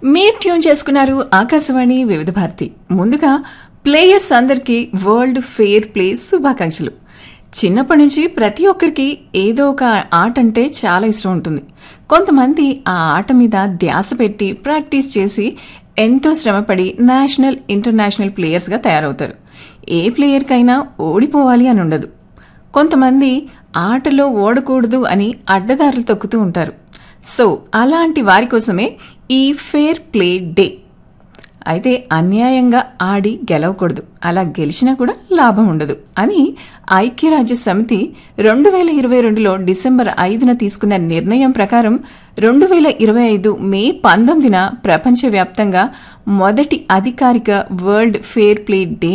మీరు ట్యూన్ చేసుకున్నారు ఆకాశవాణి వివిధ భారతి ముందుగా ప్లేయర్స్ అందరికీ వరల్డ్ ఫెయిర్ ప్లే శుభాకాంక్షలు చిన్నప్పటి నుంచి ప్రతి ఒక్కరికి ఏదో ఒక ఆట అంటే చాలా ఇష్టం ఉంటుంది కొంతమంది ఆ ఆట మీద ధ్యాస పెట్టి ప్రాక్టీస్ చేసి ఎంతో శ్రమపడి నేషనల్ ఇంటర్నేషనల్ ప్లేయర్స్గా తయారవుతారు ఏ ప్లేయర్కైనా ఓడిపోవాలి అని ఉండదు కొంతమంది ఆటలో ఓడకూడదు అని అడ్డదారులు తొక్కుతూ ఉంటారు సో అలాంటి వారి కోసమే ఈ ఫేర్ ప్లే డే అయితే అన్యాయంగా ఆడి గెలవకూడదు అలా గెలిచినా కూడా లాభం ఉండదు అని ఐక్యరాజ్య సమితి రెండు వేల ఇరవై రెండులో డిసెంబర్ ఐదున తీసుకున్న నిర్ణయం ప్రకారం రెండు వేల ఇరవై ఐదు మే పంతొమ్మిదిన ప్రపంచవ్యాప్తంగా మొదటి అధికారిక వరల్డ్ ఫేర్ ప్లే డే